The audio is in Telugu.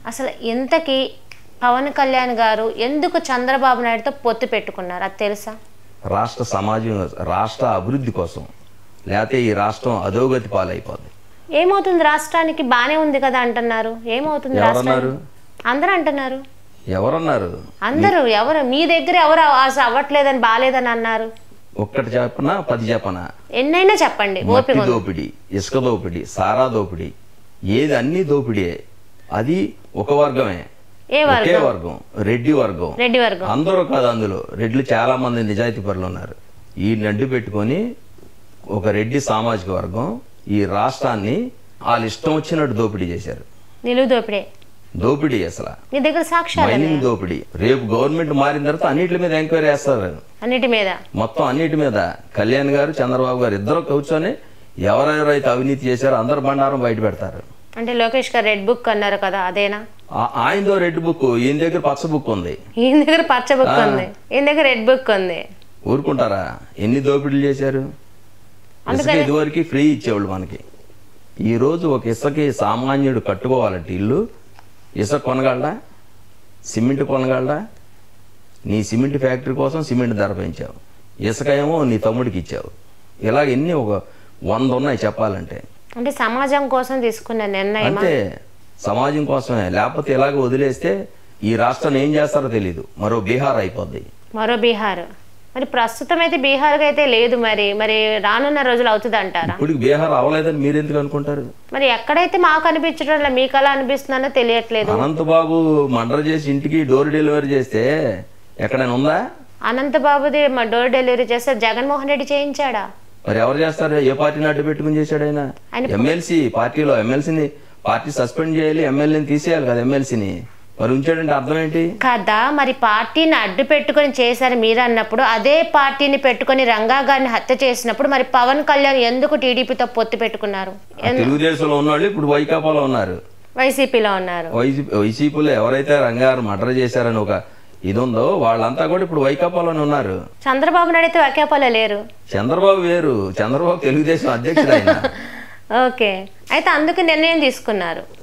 అసలు ఇంతకీ పవన్ కళ్యాణ్ గారు ఎందుకు చంద్రబాబు నాయుడుతో పొత్తు పెట్టుకున్నారు అది తెలుసా రాష్ట్ర సమాజం రాష్ట్ర అభివృద్ధి కోసం లేకపోతే ఈ రాష్ట్రం అధోగతి పాలైపోద్ది ఏమవుతుంది రాష్ట్రానికి బానే ఉంది కదా అంటున్నారు ఏమవుతుంది ఎవరన్నారు? రాష్ట్రానికి అందరూ అంటున్నారు ఎవరన్నారు అందరూ ఎవరు మీ దగ్గర ఎవరు అసలు అవ్వట్లేదని బాలేదని అన్నారు ఒక్కటి చెప్పనా పది చెప్పనా ఎన్నైనా చెప్పండి ఓపిక మట్టి ఉంది. దోపిడీ ఇసుక దోపిడీ సారా దోపిడీ ఏది అన్ని దోపిడీయే అది ఒక వర్గమే ఏ ఒకే వర్గం వర్గం రెడ్డి వర్గం రెడ్డి వర్గం అందరూ కాదు అందులో రెడ్లు చాలా మంది నిజాయితీ పరులు ఉన్నారు ఈ నడ్డు పెట్టుకొని ఒక రెడ్డి సామాజిక వర్గం ఈ రాష్ట్రాన్ని వాళ్ళ ఇష్టం వచ్చినట్టు దోపిడీ చేశారు నిలువు దోపిడే దోపిడీ అసలు నీ దగ్గర సాక్ష్యాలు మైనింగ్ దోపిడీ రేపు గవర్నమెంట్ మారిన తర్వాత అన్నిటి మీద ఎంక్వైరీ వేస్తారు అన్నిటి మీద మొత్తం అన్నిటి మీద కళ్యాణ్ గారు చంద్రబాబు గారు ఇద్దరు కూర్చొని ఎవరెవరైతే అవినీతి చేశారో అందరు బండారం బయట పెడతారు అంటే లోకేష్ గారు రెడ్ బుక్ అన్నారు కదా అదేనా ఆ- ఆయనదో రెడ్ బుక్ ఈయన దగ్గర పచ్చ బుక్ ఉంది ఈయన దగ్గర పచ్చ బుక్ ఉంది ఈయన దగ్గర రెడ్ బుక్ ఉంది ఊరుకుంటారా ఎన్ని దోపిడీలు చేశారు ఇసుక ఇదివరకు ఫ్రీ ఇచ్చేవాళ్ళు మనకి ఈ రోజు ఒక ఇసుకకి సామాన్యుడు కట్టుకోవాలంటే ఇల్లు ఇసుక కొనగలడా సిమెంట్ కొనగలడా నీ సిమెంట్ ఫ్యాక్టరీ కోసం సిమెంట్ ధర పెంచావు ఇసుక ఏమో నీ తమ్ముడికి ఇచ్చావు ఇలాగ ఎన్ని ఒక వంద ఉన్నాయి చెప్పాలంటే అంటే సమాజం కోసం తీసుకున్న నిర్ణయం అంతే సమాజం కోసమే లేకపోతే ఇలాగ వదిలేస్తే ఈ రాష్ట్రాన్ని ఏం చేస్తారో తెలియదు మరో బీహార్ అయిపోద్ది మరో బీహార్ మరి ప్రస్తుతం అయితే బీహార్కి అయితే లేదు మరి మరి రానున్న రోజులు అవుతుంది అంటారా ఇప్పుడు బీహార్ అవలేదని మీరు ఎందుకు అనుకుంటారు మరి ఎక్కడైతే మాకు అనిపించడం లేదు మీకు అలా అనిపిస్తుందనో తెలియట్లేదు అనంతబాబు మర్డర్ చేసి ఇంటికి డోర్ డెలివరీ చేస్తే ఎక్కడైనా ఉందా అనంతబాబుది మా డోర్ డెలివరీ చేస్తే జగన్మోహన్ రెడ్డి చేయించాడా మరి ఎవరు చేస్తారు ఏ పార్టీని అడ్డు పెట్టుకుని చేశాడు ఆయన ఆయన- ఎమ్మెల్సీ పార్టీలో ఎమ్మెల్సీని పార్టీ సస్పెండ్ చేయాలి ఎమ్మెల్యేని తీసేయాలి కదా ఎమ్మెల్సీని మరి ఉంచాడంటే అర్థం ఏంటి కదా మరి పార్టీని అడ్డు పెట్టుకొని చేశారు మీరు అన్నప్పుడు అదే పార్టీని పెట్టుకొని రంగా గారిని హత్య చేసినప్పుడు మరి పవన్ కళ్యాణ్ ఎందుకు టీడీపీతో పొత్తు పెట్టుకున్నారు ఆ తెలుగుదేశంలో ఉన్నవాళ్ళు ఇప్పుడు వైకాపాలో ఉన్నారు వైసీపీలో ఉన్నారు వైసీపీ వైసీపీలో ఎవరైతే రంగారు మర్డర్ చేశారని ఒక ఇది ఉందో వాళ్ళంతా కూడా ఇప్పుడు వైకాపాలోనే ఉన్నారు చంద్రబాబు నాయుడు అయితే వైకాపాలో లేరు చంద్రబాబు వేరు చంద్రబాబు తెలుగుదేశం అధ్యక్షుడు ఆయన ఓకే అయితే అందుకు నిర్ణయం తీసుకున్నారు